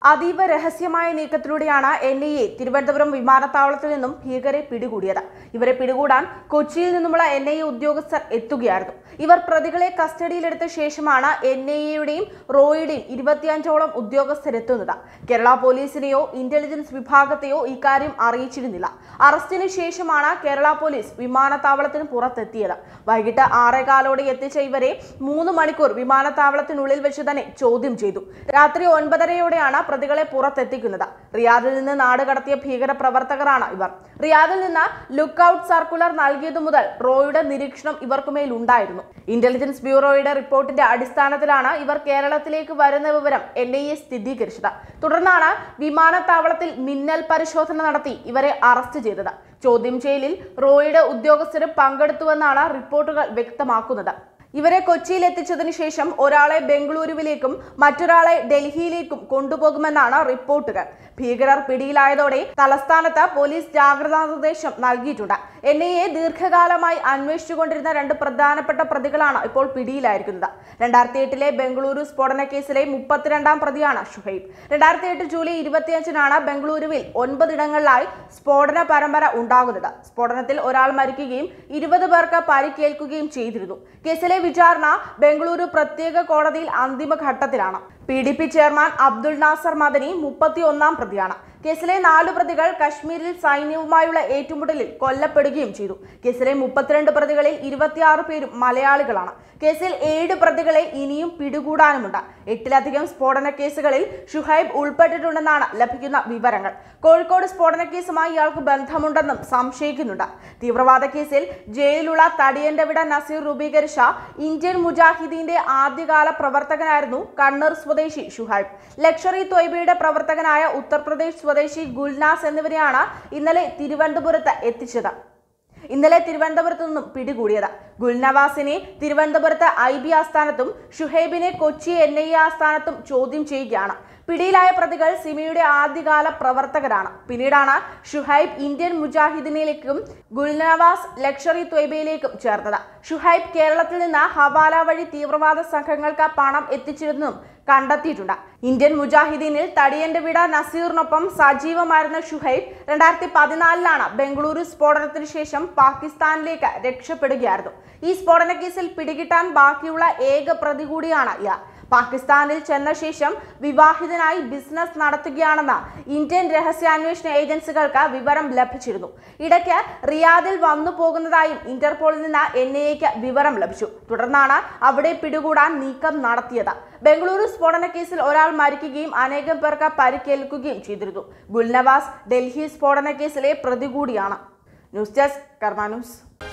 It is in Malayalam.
അതീവ രഹസ്യമായ നീക്കത്തിലൂടെയാണ് എൻ ഐ എ തിരുവനന്തപുരം വിമാനത്താവളത്തിൽ നിന്നും ഭീകരെ പിടികൂടിയത് ഇവരെ പിടികൂടാൻ കൊച്ചിയിൽ നിന്നുമുള്ള എൻ ഐ എ ഉദ്യോഗസ്ഥർ എത്തുകയായിരുന്നു ഇവർ പ്രതികളെ കസ്റ്റഡിയിലെടുത്ത ശേഷമാണ് എൻ ഐ എയുടെയും റോയുടെയും ഇരുപത്തിയഞ്ചോളം ഉദ്യോഗസ്ഥരെത്തുന്നത് കേരള പോലീസിനെയോ ഇന്റലിജൻസ് വിഭാഗത്തെയോ ഇക്കാര്യം അറിയിച്ചിരുന്നില്ല അറസ്റ്റിന് ശേഷമാണ് കേരള പോലീസ് വിമാനത്താവളത്തിന് പുറത്തെത്തിയത് വൈകിട്ട് ആറേകാലോടെ എത്തിച്ച ഇവരെ മൂന്ന് മണിക്കൂർ വിമാനത്താവളത്തിനുള്ളിൽ വെച്ച് തന്നെ ചോദ്യം ചെയ്തു രാത്രി ഒൻപതരയോടെയാണ് പ്രതികളെ പുറത്തെത്തിക്കുന്നത് റിയാദിൽ നിന്ന് നാട് കടത്തിയ ഭീകര പ്രവർത്തകരാണ് ഇവർ റിയാദിൽ നിന്ന് ലുക്ക് ഔട്ട് സർക്കുലർ നൽകിയതു മുതൽ റോയുടെ നിരീക്ഷണം ഇവർക്കുമേൽ ഉണ്ടായിരുന്നു ഇന്റലിജൻസ് ബ്യൂറോയുടെ റിപ്പോർട്ടിന്റെ അടിസ്ഥാനത്തിലാണ് ഇവർ കേരളത്തിലേക്ക് വരുന്ന വിവരം എൻ ഐ എ സ്ഥിരീകരിച്ചത് തുടർന്നാണ് വിമാനത്താവളത്തിൽ മിന്നൽ പരിശോധന നടത്തി ഇവരെ അറസ്റ്റ് ചെയ്തത് ചോദ്യം ചെയ്യലിൽ റോയുടെ ഉദ്യോഗസ്ഥരും പങ്കെടുത്തുവെന്നാണ് റിപ്പോർട്ടുകൾ വ്യക്തമാക്കുന്നത് ഇവരെ കൊച്ചിയിൽ എത്തിച്ചതിനു ശേഷം ഒരാളെ ബംഗളൂരുവിലേക്കും മറ്റൊരാളെ ഡൽഹിയിലേക്കും കൊണ്ടുപോകുമെന്നാണ് റിപ്പോർട്ടുകൾ ഭീകരർ പിടിയിലായതോടെ തലസ്ഥാനത്ത് പോലീസ് ജാഗ്രതാ നിർദ്ദേശം നൽകിയിട്ടുണ്ട് എൻ ഐ എ ദീർഘകാലമായി അന്വേഷിച്ചുകൊണ്ടിരുന്ന രണ്ട് പ്രധാനപ്പെട്ട പ്രതികളാണ് ഇപ്പോൾ പിടിയിലായിരിക്കുന്നത് രണ്ടായിരത്തി എട്ടിലെ ബംഗളൂരു സ്ഫോടന കേസിലെ മുപ്പത്തിരണ്ടാം പ്രതിയാണ് ഷുഹൈബ് രണ്ടായിരത്തി എട്ട് ജൂലൈ ഇരുപത്തിയഞ്ചിനാണ് ബംഗളൂരുവിൽ ഒൻപതിടങ്ങളിലായി സ്ഫോടന പരമ്പര ഉണ്ടാകുന്നത് സ്ഫോടനത്തിൽ ഒരാൾ മരിക്കുകയും ഇരുപത് പേർക്ക് പരിക്കേൽക്കുകയും ചെയ്തിരുന്നു കേസിലെ വിചാരണ ബംഗളൂരു പ്രത്യേക കോടതിയിൽ അന്തിമ ഘട്ടത്തിലാണ് P D P chairman Abdul Nasser Madani മുപ്പത്തി ഒന്നാം പ്രതിയാണ് കേസിലെ നാലു പ്രതികൾ കശ്മീരിൽ സൈന്യവുമായുള്ള ഏറ്റുമുട്ടലിൽ കൊല്ലപ്പെടുകയും ചെയ്തു കേസിലെ മുപ്പത്തിരണ്ട് പ്രതികളിൽ ഇരുപത്തിയാറ് പേരും മലയാളികളാണ് കേസിൽ ഏഴ് പ്രതികളെ ഇനിയും പിടികൂടാനുമുണ്ട് എട്ടിലധികം സ്ഫോടന കേസുകളിൽ ഷുഹൈബ് ഉൾപ്പെട്ടിട്ടുണ്ടെന്നാണ് ലഭിക്കുന്ന വിവരങ്ങൾ കോഴിക്കോട് സ്ഫോടന കേസുമായി ഇയാൾക്ക് ബന്ധമുണ്ടെന്നും സംശയിക്കുന്നുണ്ട് തീവ്രവാദ കേസിൽ ജയിലുള്ള തടിയന്റെ വിട നസീർ രൂപീകരിച്ച ഇന്ത്യൻ മുജാഹിദീന്റെ ആദ്യകാല പ്രവർത്തകനായിരുന്നു കണ്ണൂർ സ്വദേശി ഷുഹൈബ് ലക്ഷറി തൊയ്ബയുടെ പ്രവർത്തകനായ ഉത്തർപ്രദേശ് സ്വദേശി ഗുൽനാസ് എന്നിവരെയാണ് ഇന്നലെ തിരുവനന്തപുരത്ത് എത്തിച്ചത് ഇന്നലെ തിരുവനന്തപുരത്ത് നിന്നും പിടികൂടിയത് ഗുൽനവാസിനെ തിരുവനന്തപുരത്ത് ഐ ബി ആസ്ഥാനത്തും ഷുഹൈബിനെ കൊച്ചി എൻ ഐ എ ആസ്ഥാനത്തും ചോദ്യം ചെയ്യുകയാണ് പിടിയിലായ പ്രതികൾ സിമിയുടെ ആദ്യകാല പ്രവർത്തകരാണ് പിന്നീടാണ് ഷുഹൈബ് ഇന്ത്യൻ മുജാഹിദിനിലേക്കും ഗുൽനവാസ് ലക്ഷറി ത്വയ്ബയിലേക്കും ചേർന്നത് ഷുഹൈബ് കേരളത്തിൽ നിന്ന് ഹവാല വഴി തീവ്രവാദ സംഘങ്ങൾക്ക് പണം എത്തിച്ചിരുന്നതും കണ്ടെത്തിയിട്ടുണ്ട് ഇന്ത്യൻ മുജാഹിദീനിൽ തടിയന്റെ വിട നസീറിനൊപ്പം സജീവമായിരുന്ന ഷുഹൈബ് രണ്ടായിരത്തി പതിനാലിലാണ് ബംഗളൂരു സ്ഫോടനത്തിന് ശേഷം പാകിസ്ഥാനിലേക്ക് രക്ഷപ്പെടുകയായിരുന്നു ഈ സ്ഫോടന കേസിൽ പിടികിട്ടാൻ ബാക്കിയുള്ള ഏക പ്രതി കൂടിയാണ് ഇയാൾ പാകിസ്ഥാനിൽ ചെന്ന ശേഷം വിവാഹിതനായി ബിസിനസ് നടത്തുകയാണെന്ന് ഇന്ത്യൻ രഹസ്യാന്വേഷണ ഏജൻസികൾക്ക് വിവരം ലഭിച്ചിരുന്നു ഇടയ്ക്ക് റിയാദിൽ വന്നു പോകുന്നതായും ഇന്റർപോളിൽ നിന്ന് എൻ ഐ എക്ക് വിവരം ലഭിച്ചു തുടർന്നാണ് അവിടെ പിടികൂടാൻ നീക്കം നടത്തിയത് ബംഗളൂരു സ്ഫോടന കേസിൽ ഒരാൾ മരിക്കുകയും അനേകം പേർക്ക് പരിക്കേൽക്കുകയും ചെയ്തിരുന്നു ഗുൽനവാസ് ഡൽഹി സ്ഫോടന കേസിലെ പ്രതി കൂടിയാണ് ന്യൂസ് ഡെസ്ക് കർമ്മ ന്യൂസ്